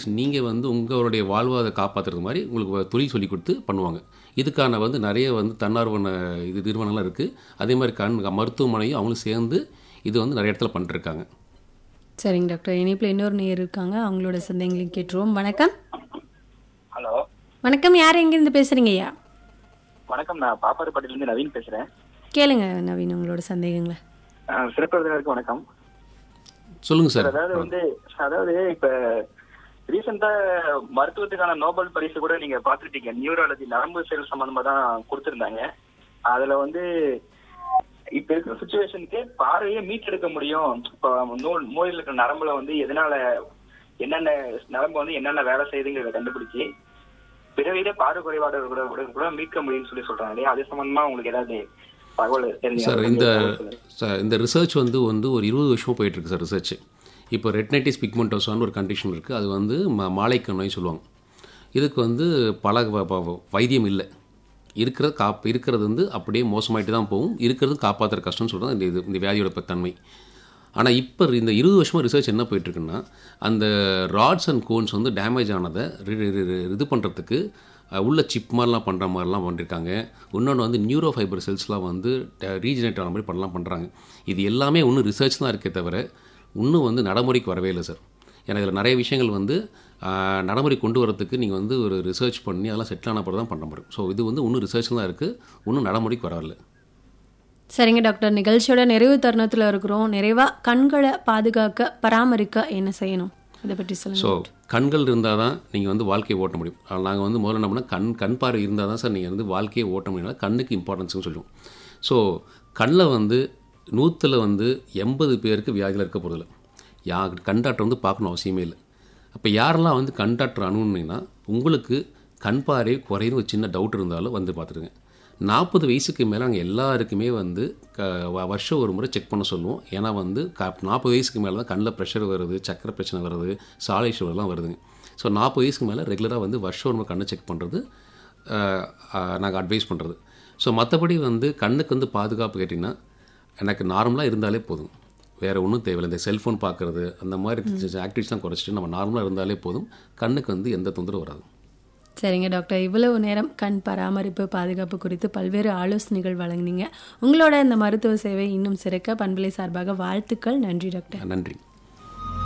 நீங்கள் வந்து உங்களுடைய வாழ்வாதை காப்பாற்றுறது மாதிரி உங்களுக்கு தொழில் சொல்லி கொடுத்து பண்ணுவாங்க இதுக்கான வந்து நிறைய வந்து தன்னார்வன இது நிறுவனங்கள்லாம் இருக்குது அதே மாதிரி கண் மருத்துவமனையும் அவங்களும் சேர்ந்து இது வந்து நிறைய இடத்துல பண்ணிட்டுருக்காங்க சரிங்க டாக்டர் இணைப்பில் இன்னொரு நேர் இருக்காங்க அவங்களோட சந்தேகங்களையும் கேட்டுருவோம் வணக்கம் ஹலோ வணக்கம் யார் எங்கேருந்து பேசுகிறீங்க ஐயா வணக்கம் நான் பாப்பாரப்பட்டிலேருந்து நவீன் பேசுறேன் கேளுங்க நவீன் உங்களோட சந்தேகங்களை அஹ் சிறப்பு விருந்தினருக்கு வணக்கம் சொல்லுங்கள் சார் அதாவது வந்து அதாவது இப்ப ரீசெண்டா மருத்துவத்துக்கான நோபல் பரிசு கூட நீங்க பாத்துருப்பீங்க நியூராலஜி நரம்பு செயல் சம்பந்தமா தான் கொடுத்திருந்தாங்க அதுல வந்து இப்ப இருக்கிற சுச்சுவேஷனுக்கு பார்வையை மீட்டெடுக்க முடியும் இப்போ நூல் மூளையில் இருக்கிற நரம்புல வந்து எதனால என்னென்ன நரம்பு வந்து என்னென்ன வேலை செய்யுதுங்கிறத கண்டுபிடிச்சு பிறவியில பார்வை குறைபாடு கூட கூட கூட மீட்க முடியும்னு சொல்லி சொல்றாங்க இல்லையா அது சம்பந்தமா உங்களுக்கு ஏதாவது தகவல் தெரிஞ்சு சார் இந்த சார் இந்த ரிசர்ச் வந்து வந்து ஒரு இருபது வருஷமாக போயிட்டுருக்கு சார் ரிசர்ச் இப்போ ரெட்னைட்டிஸ் பிக்மெண்டோசான்னு ஒரு கண்டிஷன் இருக்குது அது வந்து ம மாலைக்கண் நோய் சொல்லுவாங்க இதுக்கு வந்து பல வ- வ- வைத்தியம் இல்லை இருக்கிறது காப் இருக்கிறது வந்து அப்படியே மோசமாயிட்டு தான் போகும் இருக்கிறது காப்பாற்றுற கஷ்டம்னு சொல்கிறது இந்த இது இந்த வியாதியோட ப- தன்மை ஆனால் இப்போ இந்த இருபது வருஷமாக ரிசர்ச் என்ன போயிட்டுருக்குன்னா அந்த ராட்ஸ் அண்ட் கோன்ஸ் வந்து டேமேஜ் ஆனதை ரி- ரி- ரி- ரி- இது பண்ணுறதுக்கு உள்ள சிப் மாதிரிலாம் பண்ணுற மாதிரிலாம் பண்ணியிருக்காங்க இன்னொன்று வந்து நியூரோ ஃபைபர் செல்ஸ்லாம் வந்து ரீஜெனரேட் ஆன மாதிரி பண்ணலாம் பண்ணுறாங்க இது எல்லாமே இன்னும் ரிசர்ச் தான் இருக்கே தவிர இன்னும் வந்து நடைமுறைக்கு வரவே இல்லை சார் ஏன்னா இதில் நிறைய விஷயங்கள் வந்து ஆஹ், நடைமுறை கொண்டு வரதுக்கு நீங்கள் வந்து ஒரு ரிசர்ச் பண்ணி அதெல்லாம் செட்டில் ஆன பிறகு தான் பண்ண முடியும் ஸோ இது வந்து இன்னும் ரிசர்ச் தான் இருக்குது இன்னும் நடைமுறைக்கு வரவில்ல சரிங்க டாக்டர் நிகழ்ச்சியோட நிறைவு தருணத்தில் இருக்கிறோம் நிறைவாக கண்களை பாதுகாக்க பராமரிக்க என்ன செய்யணும் இதை பற்றி சொல்லுங்க ஸோ கண்கள் இருந்தால் தான் நீங்கள் வந்து வாழ்க்கையை ஓட்ட முடியும் நாங்கள் வந்து முதல்ல என்ன பண்ணால் கண் கண் பார்வை இருந்தால் தான் சார் நீங்கள் வந்து வாழ்க்கையை ஓட்ட முடியும் கண்ணுக்கு இம்பார்ட்டன்ஸ்னு சொல்லுவோம் ஸோ கண்ணில் வந்து நூற்றில் வந்து எண்பது பேருக்கு வியாதியில் இருக்க போகிறதில்ல யா கண் டாக்டர் வந்து பார்க்கணும் அவசியமே இல்லை அப்போ யாரெல்லாம் வந்து கண் டாக்டர் அணுகுனீங்கன்னா உங்களுக்கு கண் பார்வை குறையுன்னு ஒரு சின்ன டவுட் இருந்தாலும் வந்து பார்த்துருங்க நாற்பது வயசுக்கு மேலே நாங்கள் எல்லாருக்குமே வந்து க வ- வருஷம் ஒரு முறை செக் பண்ண சொல்லுவோம் ஏன்னா வந்து க நாற்பது வயசுக்கு மேலே தான் கண்ணில் ப்ரெஷர் வருது சக்கரை பிரச்சனை வருது சாலை சுவர்லாம் வருதுங்க ஸோ நாற்பது வயசுக்கு மேலே ரெகுலராக வந்து வருஷம் ஒரு முறை கண்ணை செக் பண்ணுறது நாங்கள் அட்வைஸ் பண்ணுறது ஸோ மற்றபடி வந்து கண்ணுக்கு வந்து பாதுகாப்பு கேட்டிங்கன்னா எனக்கு நார்மலாக இருந்தாலே போதும் வேறு ஒன்றும் தேவையில்லை இந்த செல்ஃபோன் பார்க்குறது அந்த மாதிரி ஆக்டிவிட்டிஸ்லாம் குறைச்சிட்டு நம்ம நார்மலாக இருந்தாலே போதும் கண்ணுக்கு வந்து எந்த தொந்தரவும் வராது சரிங்க டாக்டர் இவ்வளவு நேரம் கண் பராமரிப்பு பாதுகாப்பு குறித்து பல்வேறு ஆலோசனைகள் வழங்குனீங்க உங்களோட இந்த மருத்துவ சேவை இன்னும் சிறக்க பண்பலை சார்பாக வாழ்த்துக்கள் நன்றி டாக்டர் நன்றி